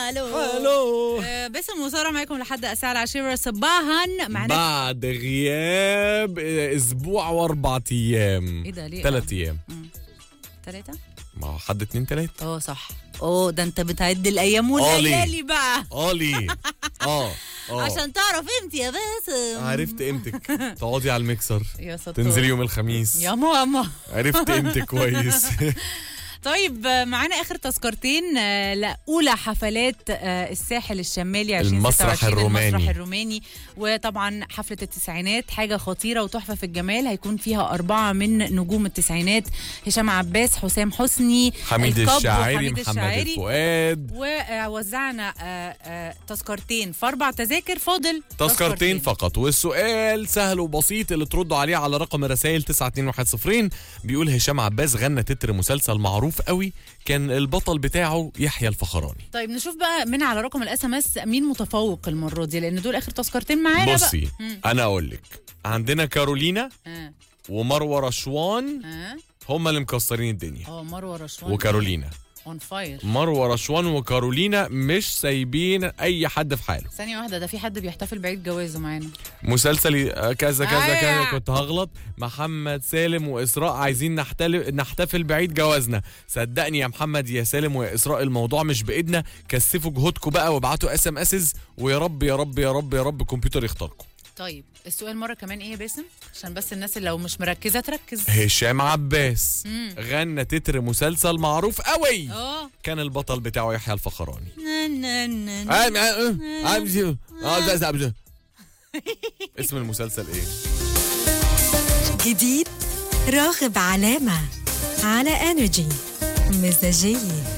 الو الو آه، باسم وساره معاكم لحد الساعه العاشرة صباحا معنا بعد غياب اسبوع واربع ايام ايه ده ليه ثلاث ايام ثلاثه ما هو حد اتنين تلاتة اه صح اوه ده انت بتعد الايام آه، ليه؟ والليالي بقى اه ليه اه اه عشان تعرف امتى يا باسم عرفت قيمتك تقعدي على الميكسر يا ستار تنزلي يوم الخميس يا ماما عرفت قيمتك كويس طيب آه، معانا اخر تذكرتين آه، لاولى حفلات آه، الساحل الشمالي المسرح 2026 الروماني. المسرح الروماني وطبعا حفله التسعينات حاجه خطيره وتحفه في الجمال هيكون فيها اربعه من نجوم التسعينات هشام عباس حسام حسني حميد الكب الشاعري وحميد محمد الشاعري. الفؤاد ووزعنا آه، آه، تذكرتين في اربع تذاكر فاضل تذكرتين فقط والسؤال سهل وبسيط اللي تردوا عليه على رقم الرسائل 92110 بيقول هشام عباس غنى تتر مسلسل معروف قوي كان البطل بتاعه يحيى الفخراني طيب نشوف بقى من على رقم الاس ام اس مين متفوق المره دي لان دول اخر تذكرتين معانا بصي بقى مم. انا اقول لك عندنا كارولينا اه ومروه رشوان اه هم اللي مكسرين الدنيا اه مروه رشوان وكارولينا اون فاير مروه رشوان وكارولينا مش سايبين اي حد في حاله ثانية واحدة ده في حد بيحتفل بعيد جوازه معانا مسلسل آه، كذا كذا أيوة. كذا كنت هغلط محمد سالم واسراء عايزين نحتل... نحتفل بعيد جوازنا صدقني يا محمد يا سالم ويا اسراء الموضوع مش بايدنا كثفوا جهودكم بقى وابعتوا اس ام اسز ويا رب يا رب يا رب يا رب الكمبيوتر يختاركم طيب السؤال مرة كمان ايه يا باسم عشان بس الناس اللي لو مش مركزة تركز هشام عباس غنى تتر مسلسل معروف قوي اه كان البطل بتاعه يحيى الفخراني نا- نا- نا- نا. اسم المسلسل ايه جديد راغب علامة على انرجي مزاجية